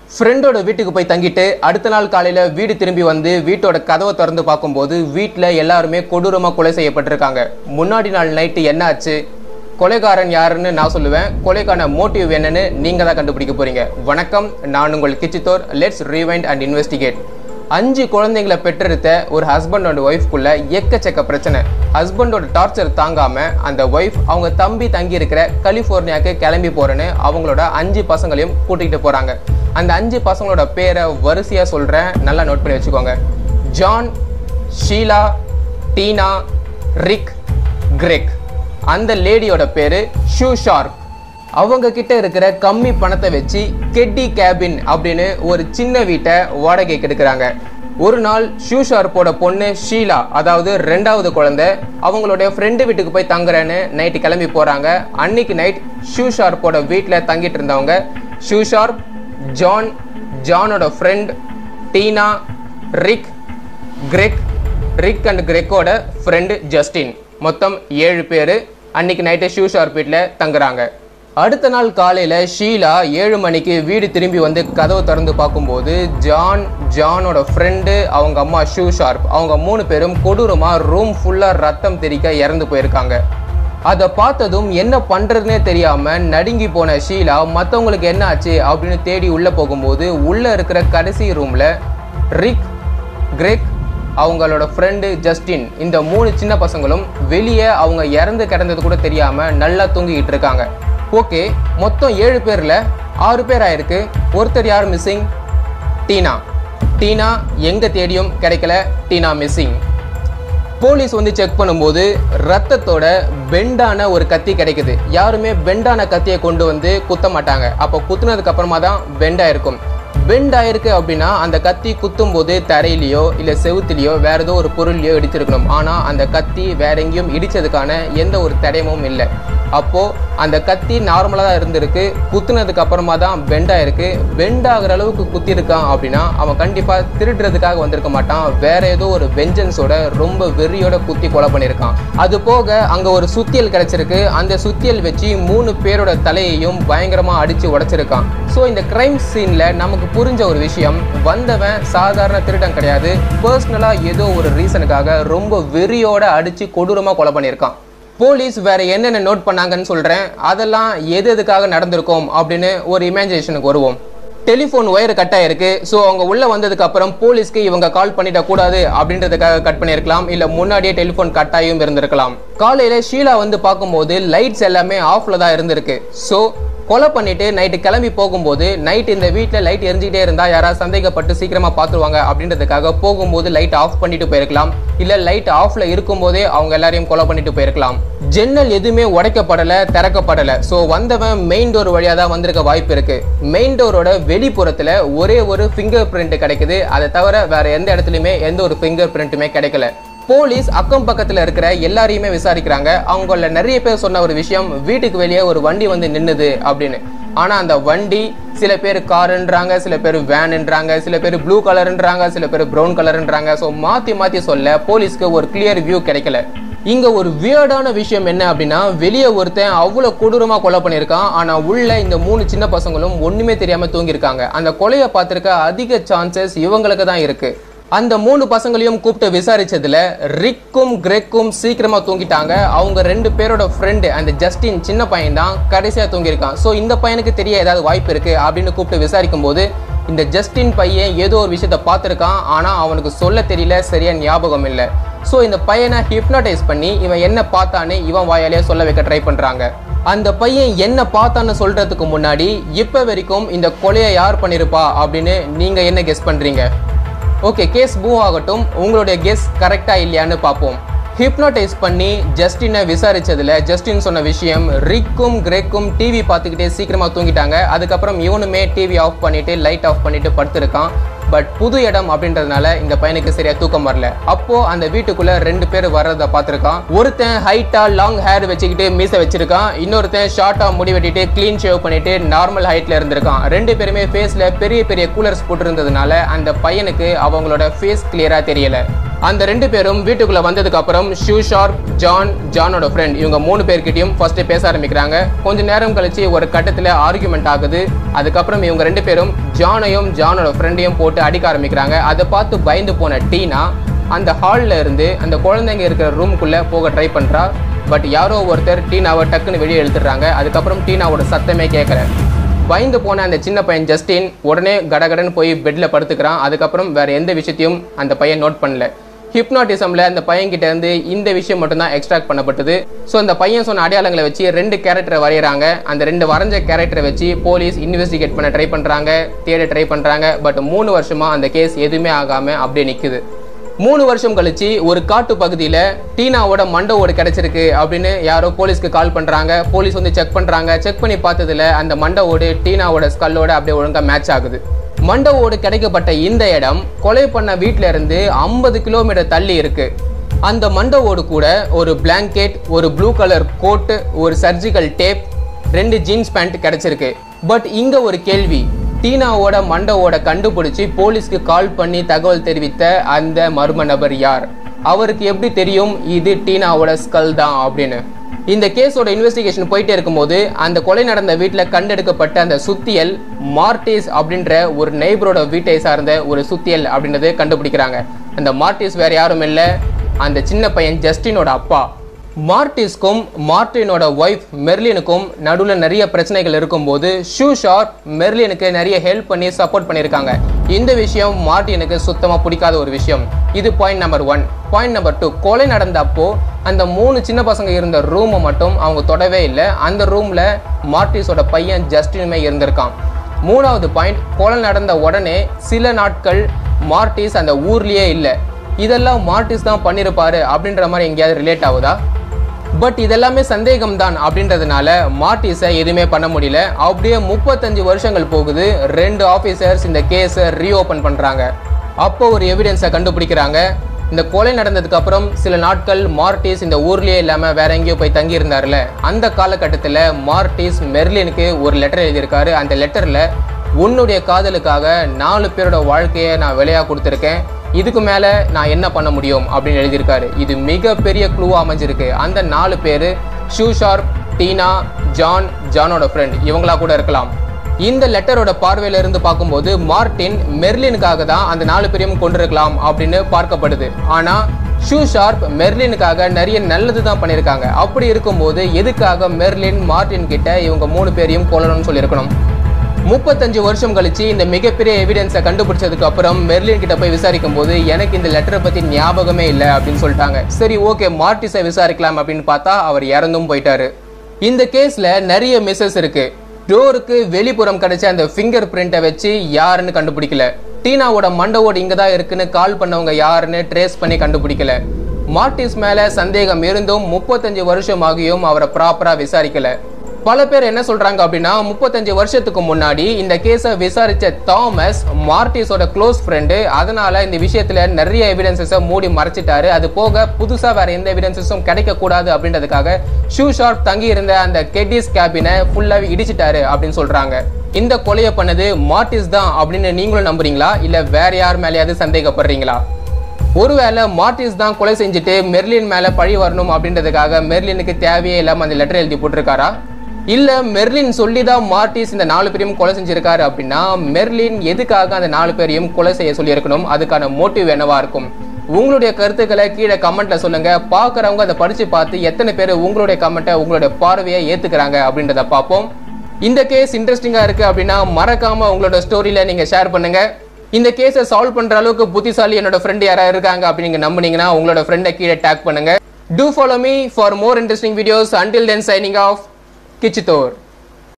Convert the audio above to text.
ஃப்ரெண்டோட வீட்டுக்கு போய் தங்கிட்டு அடுத்த நாள் காலையில வீடு திரும்பி வந்து வீட்டோட கதவை திறந்து பார்க்கும்போது வீட்டில் எல்லாருமே கொடூரமா கொலை செய்யப்பட்டிருக்காங்க முன்னாடி நாள் நைட்டு என்ன ஆச்சு கொலைகாரன் யாருன்னு நான் சொல்லுவேன் கொலைக்கான மோட்டிவ் என்னன்னு நீங்க தான் கண்டுபிடிக்க போறீங்க வணக்கம் நான் உங்கள் கிச்சித்தோர் லெட்ஸ் ரீவைண்ட் அண்ட் இன்வெஸ்டிகேட் அஞ்சு குழந்தைங்களை பெற்றெடுத்த ஒரு ஹஸ்பண்ட் அண்ட் ஒய்ஃப்குள்ள எக்கச்சக்க பிரச்சனை ஹஸ்பண்டோட டார்ச்சர் தாங்காம அந்த ஒய்ஃப் அவங்க தம்பி தங்கி இருக்கிற கலிஃபோர்னியாக்கு கிளம்பி போறேன்னு அவங்களோட அஞ்சு பசங்களையும் கூட்டிகிட்டு போறாங்க அந்த அஞ்சு பசங்களோட பேரை வரிசையா சொல்றேன் நல்லா நோட் பண்ணி வச்சுக்கோங்க John Sheila Tina Rick Greg அந்த லேடியோட பேரு ஷூ ஷார்ப் அவங்க கிட்ட இருக்கிற கம்மி பணத்தை வச்சு கெட்டி கேபின் அப்படின்னு ஒரு சின்ன வீட்டை வாடகைக்கு எடுக்கிறாங்க ஒரு நாள் ஷூ ஷார்ப்போட பொண்ணு ஷீலா அதாவது ரெண்டாவது குழந்தை அவங்களுடைய ஃப்ரெண்டு வீட்டுக்கு போய் தங்குறேன்னு நைட்டு கிளம்பி போறாங்க அன்னைக்கு நைட் ஷூ ஷார்ப்போட வீட்டில் தங்கிட்டு இருந்தவங்க ஷூ ஷார்ப் ஜான் ஜானோட friend Tina Rick Greg Rick and கிரெக்கோட ஃப்ரெண்டு ஜஸ்டின் மொத்தம் ஏழு பேர் அன்னைக்கு நைட்டு ஷூ ஷார்ப் வீட்டில் தங்குறாங்க அடுத்த நாள் காலையில் ஷீலா ஏழு மணிக்கு வீடு திரும்பி வந்து கதவை திறந்து பார்க்கும்போது ஜான் ஜானோட ஃப்ரெண்டு அவங்க அம்மா ஷூ ஷார்ப் அவங்க மூணு பேரும் கொடூரமாக ரூம் ஃபுல்லாக ரத்தம் தெறிக்க இறந்து போயிருக்காங்க அதை பார்த்ததும் என்ன பண்றதுனே தெரியாம நடுங்கி போன ஷீலா மற்றவங்களுக்கு என்ன ஆச்சு அப்படின்னு தேடி உள்ள போகும்போது உள்ள இருக்கிற கடைசி ரூம்ல ரிக் கிரெக் அவங்களோட ஃப்ரெண்டு ஜஸ்டின் இந்த மூணு சின்ன பசங்களும் வெளியே அவங்க இறந்து கிடந்தது கூட தெரியாம நல்லா தூங்கிக்கிட்டு இருக்காங்க ஓகே மொத்தம் ஏழு பேர்ல ஆறு பேர் ஆயிருக்கு ஒருத்தர் யார் மிஸ்ஸிங் டீனா டீனா எங்க தேடியும் கிடைக்கல டீனா மிஸ்ஸிங் போலீஸ் வந்து செக் பண்ணும்போது ரத்தத்தோட பெண்டான ஒரு கத்தி கிடைக்குது யாருமே பெண்டான கத்தியை கொண்டு வந்து குத்த மாட்டாங்க அப்போ குத்துனதுக்கு அப்புறமா தான் பெண்டா இருக்கும் பெண்ட் ஆயிருக்கு அப்படின்னா அந்த கத்தி குத்தும் போது தரையிலையோ இல்லை செவுத்துலையோ வேற ஏதோ ஒரு பொருள்லையோ இடிச்சிருக்கணும் ஆனால் அந்த கத்தி வேற எங்கேயும் இடிச்சதுக்கான எந்த ஒரு தடயமும் இல்லை அப்போ அந்த கத்தி நார்மலாக தான் இருந்திருக்கு குத்துனதுக்கு அப்புறமா தான் பெண்ட் ஆயிருக்கு பெண்ட் ஆகுற அளவுக்கு குத்தி இருக்கான் அப்படின்னா அவன் கண்டிப்பாக திருடுறதுக்காக வந்திருக்க மாட்டான் வேற ஏதோ ஒரு வெஞ்சன்ஸோட ரொம்ப வெறியோட குத்தி கொலை பண்ணியிருக்கான் அது போக அங்கே ஒரு சுத்தியல் கிடைச்சிருக்கு அந்த சுத்தியல் வச்சு மூணு பேரோட தலையையும் பயங்கரமாக அடிச்சு உடைச்சிருக்கான் ஸோ இந்த கிரைம் சீனில் நமக்கு புரிஞ்ச ஒரு விஷயம் வந்தவன் சாதாரண திருடன் கிடையாது பர்சனலாக ஏதோ ஒரு ரீசனுக்காக ரொம்ப வெறியோட அடிச்சு கொடூரமாக கொலை பண்ணியிருக்கான் போலீஸ் வேற என்னென்ன நோட் பண்ணாங்கன்னு சொல்றேன் அதெல்லாம் எது எதுக்காக நடந்திருக்கும் அப்படின்னு ஒரு இமேஜினேஷனுக்கு வருவோம் டெலிஃபோன் ஒயர் கட் ஆயிருக்கு ஸோ அவங்க உள்ள வந்ததுக்கு அப்புறம் போலீஸ்க்கு இவங்க கால் பண்ணிட கூடாது அப்படின்றதுக்காக கட் பண்ணியிருக்கலாம் இல்ல முன்னாடியே டெலிஃபோன் கட் ஆகியும் இருந்திருக்கலாம் காலையில ஷீலா வந்து பார்க்கும்போது லைட்ஸ் எல்லாமே ஆஃப்ல தான் இருந்திருக்கு ஸோ கொலை பண்ணிட்டு நைட்டு கிளம்பி போகும்போது நைட் இந்த வீட்டில் லைட் எரிஞ்சுக்கிட்டே இருந்தா யாராவது சந்தேகப்பட்டு சீக்கிரமா பார்த்துருவாங்க அப்படின்றதுக்காக போகும்போது லைட் ஆஃப் பண்ணிட்டு போயிருக்கலாம் இல்ல லைட் ஆஃப்ல இருக்கும்போதே அவங்க எல்லாரையும் கொலை பண்ணிட்டு போயிருக்கலாம் ஜன்னல் எதுவுமே உடைக்கப்படல திறக்கப்படல ஸோ வந்தவன் மெயின் டோர் வழியா தான் வந்திருக்க வாய்ப்பு இருக்கு மெயின் டோரோட வெளிப்புறத்துல ஒரே ஒரு ஃபிங்கர் பிரிண்ட் கிடைக்குது அதை தவிர வேற எந்த இடத்துலையுமே எந்த ஒரு ஃபிங்கர் பிரிண்ட்டுமே கிடைக்கல போலீஸ் அக்கம் பக்கத்துல இருக்கிற எல்லாரையுமே விசாரிக்கிறாங்க அவங்கள நிறைய பேர் சொன்ன ஒரு விஷயம் வீட்டுக்கு வெளியே ஒரு வண்டி வந்து நின்னுது அப்படின்னு ஆனா அந்த வண்டி சில பேர் காருன்றாங்க சில பேர் வேன்ன்றாங்க சில பேர் ப்ளூ கலர்ன்றாங்க சில பேர் ப்ரௌன் கலர்ன்றாங்க ஸோ மாத்தி மாத்தி சொல்ல போலீஸ்க்கு ஒரு கிளியர் வியூ கிடைக்கல இங்க ஒரு வியர்டான விஷயம் என்ன அப்படின்னா வெளியே ஒருத்தன் அவ்வளவு கொடூரமா கொலை பண்ணியிருக்கான் ஆனா உள்ள இந்த மூணு சின்ன பசங்களும் ஒண்ணுமே தெரியாம தூங்கியிருக்காங்க அந்த கொலையை பார்த்திருக்க அதிக சான்சஸ் இவங்களுக்கு தான் இருக்கு அந்த மூணு பசங்களையும் கூப்பிட்டு விசாரிச்சதுல ரிக்கும் கிரெக்கும் சீக்கிரமா தூங்கிட்டாங்க அவங்க ரெண்டு பேரோட ஃப்ரெண்டு அந்த ஜஸ்டின் சின்ன பையன் தான் கடைசியா தூங்கியிருக்கான் ஸோ இந்த பையனுக்கு தெரிய ஏதாவது வாய்ப்பு இருக்கு அப்படின்னு கூப்பிட்டு விசாரிக்கும் போது இந்த ஜஸ்டின் பையன் ஏதோ ஒரு விஷயத்த பார்த்துருக்கான் ஆனா அவனுக்கு சொல்ல தெரியல சரியா ஞாபகம் இல்லை ஸோ இந்த பையனை ஹிப்னடைஸ் பண்ணி இவன் என்ன பார்த்தான்னு இவன் வாயாலே சொல்ல வைக்க ட்ரை பண்றாங்க அந்த பையன் என்ன பார்த்தான்னு சொல்றதுக்கு முன்னாடி இப்ப வரைக்கும் இந்த கொலையை யார் பண்ணிருப்பா அப்படின்னு நீங்க என்ன கெஸ் பண்றீங்க ஓகே கேஸ் மூவ் ஆகட்டும் உங்களுடைய கெஸ் கரெக்டா இல்லையான்னு பார்ப்போம் ஹிப்னோடைஸ் பண்ணி ஜஸ்டினை விசாரிச்சதுல ஜஸ்டின் சொன்ன விஷயம் ரிக்கும் கிரெக்கும் டிவி பார்த்துக்கிட்டே சீக்கிரமா தூங்கிட்டாங்க அதுக்கப்புறம் இவனுமே டிவி ஆஃப் பண்ணிட்டு லைட் ஆஃப் பண்ணிட்டு படுத்திருக்கான் பட் புது இடம் அப்படின்றதுனால இந்த பையனுக்கு சரியா தூக்கம் வரல அப்போ அந்த வீட்டுக்குள்ள ரெண்டு பேர் வர்றத பார்த்திருக்கான் ஒருத்தன் ஹைட்டா லாங் ஹேர் வச்சுக்கிட்டு மீச வச்சிருக்கான் இன்னொருத்தன் ஷார்ட்டா முடி வெட்டிட்டு க்ளீன் ஷேவ் பண்ணிட்டு நார்மல் ஹைட்ல இருந்திருக்கான் ரெண்டு பேருமே ஃபேஸ்ல பெரிய பெரிய கூலர்ஸ் போட்டிருந்ததுனால அந்த பையனுக்கு அவங்களோட ஃபேஸ் கிளியரா தெரியல அந்த ரெண்டு பேரும் வீட்டுக்குள்ள வந்ததுக்கு அப்புறம் ஷூ ஷார்ப் ஜான் ஜானோட ஃப்ரெண்ட் இவங்க மூணு பேர்கிட்டயும் ஃபர்ஸ்ட் பேச ஆரம்பிக்கிறாங்க கொஞ்ச நேரம் கழிச்சு ஒரு கட்டத்துல ஆர்குமெண்ட் ஆகுது அதுக்கப்புறம் இவங்க ரெண்டு பேரும் ஜானையும் ஜானோட ஃப்ரெண்டையும் போட்டு அடிக்க ஆரம்பிக்கிறாங்க அதை பார்த்து பயந்து போன டீனா அந்த ஹால்ல இருந்து அந்த குழந்தைங்க இருக்கிற ரூமுக்குள்ள போக ட்ரை பண்றா பட் யாரோ ஒருத்தர் டீனாவை டக்குன்னு வெளியே இழுத்துடுறாங்க அதுக்கப்புறம் டீனாவோட சத்தமே கேட்கல பயந்து போன அந்த சின்ன பையன் ஜஸ்டின் உடனே கடகடன்னு போய் பெட்ல படுத்துக்கிறான் அதுக்கப்புறம் வேற எந்த விஷயத்தையும் அந்த பையன் நோட் பண்ணல ஹிப்னாட்டிசம்ல அந்த பையன் கிட்ட இருந்து இந்த விஷயம் மட்டும்தான் எக்ஸ்ட்ராக்ட் பண்ணப்பட்டது ஸோ அந்த பையன் சொன்ன அடையாளங்களை வச்சு ரெண்டு கேரக்டரை வரைகிறாங்க அந்த ரெண்டு வரைஞ்ச கேரக்டரை வச்சு போலீஸ் இன்வெஸ்டிகேட் பண்ண ட்ரை பண்றாங்க தேட ட்ரை பண்றாங்க பட் மூணு வருஷமா அந்த கேஸ் எதுவுமே ஆகாம அப்படியே நிக்குது மூணு வருஷம் கழிச்சு ஒரு காட்டு பகுதியில டீனாவோட மண்ட ஓடு கிடைச்சிருக்கு அப்படின்னு யாரோ போலீஸ்க்கு கால் பண்றாங்க போலீஸ் வந்து செக் பண்றாங்க செக் பண்ணி பார்த்ததுல அந்த மண்ட ஓடு டீனாவோட ஸ்கல்லோட அப்படியே ஒழுங்கா மேட்ச் ஆகுது மண்ட ஓடு கிடைக்கப்பட்ட இந்த இடம் கொலை பண்ண வீட்ல இருந்து ஐம்பது கிலோமீட்டர் தள்ளி இருக்கு அந்த மண்ட ஓடு கூட ஒரு பிளாங்கெட் ஒரு ப்ளூ கலர் கோட் ஒரு சர்ஜிக்கல் டேப் ரெண்டு ஜீன்ஸ் பேண்ட் கிடைச்சிருக்கு பட் இங்க ஒரு கேள்வி டீனாவோட மண்டவோட கண்டுபிடிச்சு போலீஸ்க்கு கால் பண்ணி தகவல் தெரிவித்த அந்த மர்ம நபர் யார் அவருக்கு எப்படி தெரியும் இது டீனாவோட ஸ்கல் தான் அப்படின்னு இந்த கேஸோட இன்வெஸ்டிகேஷன் போயிட்டே இருக்கும்போது அந்த கொலை நடந்த வீட்டில் கண்டெடுக்கப்பட்ட அந்த சுத்தியல் மார்டிஸ் அப்படின்ற ஒரு நெய்பரோட வீட்டை சார்ந்த ஒரு சுத்தியல் அப்படின்றத கண்டுபிடிக்கிறாங்க அந்த மார்டிஸ் வேற யாரும் இல்லை அந்த சின்ன பையன் ஜஸ்டினோட அப்பா மார்டிஸ்க்கும் மார்டினோட ஒய்ஃப் மெர்லினுக்கும் நடுவில் நிறைய பிரச்சனைகள் இருக்கும்போது ஷூ ஷார்ப் மெர்லினுக்கு நிறைய ஹெல்ப் பண்ணி சப்போர்ட் பண்ணியிருக்காங்க இந்த விஷயம் மார்டினுக்கு சுத்தமாக பிடிக்காத ஒரு விஷயம் இது point number one point number two கொலை நடந்தப்போ அந்த மூணு சின்ன பசங்க இருந்த ரூமை மட்டும் அவங்க தொடவே இல்லை அந்த ரூமில் மார்டிஸோட பையன் ஜஸ்டினுமே இருந்திருக்கான் மூணாவது பாயிண்ட் கொலை நடந்த உடனே சில நாட்கள் மார்டிஸ் அந்த ஊர்லயே இல்லை இதெல்லாம் மார்டிஸ் தான் பண்ணியிருப்பாரு அப்படின்ற மாதிரி எங்கேயாவது ரிலேட் ஆகுதா பட் இதெல்லாமே சந்தேகம் தான் அப்படின்றதுனால மார்டிஸை எதுவுமே பண்ண முடியல அப்படியே முப்பத்தஞ்சு வருஷங்கள் போகுது ரெண்டு ஆஃபீஸர்ஸ் இந்த கேஸை ரீஓப்பன் பண்ணுறாங்க அப்போ ஒரு எவிடன்ஸை கண்டுபிடிக்கிறாங்க இந்த கொலை நடந்ததுக்கு அப்புறம் சில நாட்கள் மார்டிஸ் இந்த ஊர்லயே இல்லாம வேற எங்கேயோ போய் தங்கி இருந்தார்ல அந்த காலகட்டத்தில் மார்டிஸ் மெர்லினுக்கு ஒரு லெட்டர் எழுதியிருக்காரு அந்த லெட்டர்ல உன்னுடைய காதலுக்காக நாலு பேரோட வாழ்க்கையை நான் விலையா கொடுத்துருக்கேன் இதுக்கு மேல நான் என்ன பண்ண முடியும் அப்படின்னு எழுதியிருக்காரு இது மிகப்பெரிய க்ளூவா அமைஞ்சிருக்கு அந்த நாலு பேர் ஷூ ஷார்ப் டீனா ஜான் ஜானோட ஃப்ரெண்ட் இவங்களா கூட இருக்கலாம் இந்த லெட்டரோட பார்வையில இருந்து பார்க்கும்போது மார்டின் மெர்லினுக்காக தான் அந்த நாலு பேரையும் கொண்டிருக்கலாம் அப்படின்னு பார்க்கப்படுது ஆனா ஷூ ஷார்ப் மெர்லினுக்காக நிறைய நல்லது தான் பண்ணியிருக்காங்க அப்படி இருக்கும்போது எதுக்காக மெர்லின் மார்டின் கிட்ட இவங்க மூணு பேரையும் கொல்லணும்னு சொல்லியிருக்கணும் முப்பத்தஞ்சு வருஷம் கழிச்சு இந்த மிகப்பெரிய எவிடன்ஸை கண்டுபிடிச்சதுக்கு அப்புறம் மெர்லின் கிட்ட போய் விசாரிக்கும் போது எனக்கு இந்த லெட்டரை பத்தி ஞாபகமே இல்லை அப்படின்னு சொல்லிட்டாங்க சரி ஓகே மார்டிஸை விசாரிக்கலாம் அப்படின்னு பார்த்தா அவர் இறந்தும் போயிட்டாரு இந்த கேஸ்ல நிறைய மிஸ்ஸஸ் இருக்கு டோருக்கு வெளிப்புறம் கிடைச்ச அந்த ஃபிங்கர் பிரிண்ட்டை வச்சு யாருன்னு கண்டுபிடிக்கல டீனாவோட மண்டவோடு இங்க தான் இருக்குன்னு கால் பண்ணவங்க யாருன்னு ட்ரேஸ் பண்ணி கண்டுபிடிக்கல மார்டிஸ் மேல சந்தேகம் இருந்தும் முப்பத்தஞ்சு வருஷம் ஆகியும் அவரை ப்ராப்பரா விசாரிக்கல பல பேர் என்ன சொல்றாங்க அப்படின்னா முப்பத்தஞ்சு வருஷத்துக்கு முன்னாடி இந்த கேஸை விசாரிச்ச தாமஸ் மார்டிஸோட க்ளோஸ் ஃப்ரெண்டு அதனால இந்த விஷயத்துல நிறைய எவிடன்சஸை மூடி மறைச்சிட்டாரு அது போக புதுசா வேற எந்த எவிடன்சஸும் கிடைக்க கூடாது அப்படின்றதுக்காக ஷூ ஷார்ப் தங்கி இருந்த அந்த கெட்டிஸ் கேபினை ஃபுல்லாவே இடிச்சிட்டாரு அப்படின்னு சொல்றாங்க இந்த கொலையை பண்ணது மார்டிஸ் தான் அப்படின்னு நீங்களும் நம்புறீங்களா இல்ல வேற யார் மேலேயாவது சந்தேகப்படுறீங்களா ஒருவேளை மார்டிஸ் தான் கொலை செஞ்சுட்டு மெர்லின் மேல பழி வரணும் அப்படின்றதுக்காக மெர்லினுக்கு தேவையே இல்லாம அந்த லெட்டர் எழுதி போட்டிருக்காரா இல்ல மெர்லின் சொல்லி தான் மார்டிஸ் இந்த நாலு பேரையும் கொலை செஞ்சிருக்காரு அப்படின்னா மெர்லின் எதுக்காக அந்த நாலு பேரையும் கொலை செய்ய சொல்லியிருக்கணும் அதுக்கான மோட்டிவ் என்னவா இருக்கும் உங்களுடைய கருத்துக்களை கீழே கமெண்ட்ல சொல்லுங்க பாக்குறவங்க அதை படிச்சு பார்த்து எத்தனை பேர் உங்களுடைய கமெண்ட்டை உங்களுடைய பார்வையை ஏத்துக்கிறாங்க அப்படின்றத பார்ப்போம் இந்த கேஸ் இன்ட்ரெஸ்டிங்கா இருக்கு அப்படின்னா மறக்காம உங்களோட ஸ்டோரியில நீங்க ஷேர் பண்ணுங்க இந்த கேஸை சால்வ் பண்ற அளவுக்கு புத்திசாலி என்னோட ஃப்ரெண்ட் யாராவது இருக்காங்க அப்படின்னு நீங்க நம்புனீங்கன்னா உங்களோட ஃப்ரெண்டை கீழே டேக் பண்ணுங்க to follow me for more interesting videos until then signing off கிச்சித்தோர்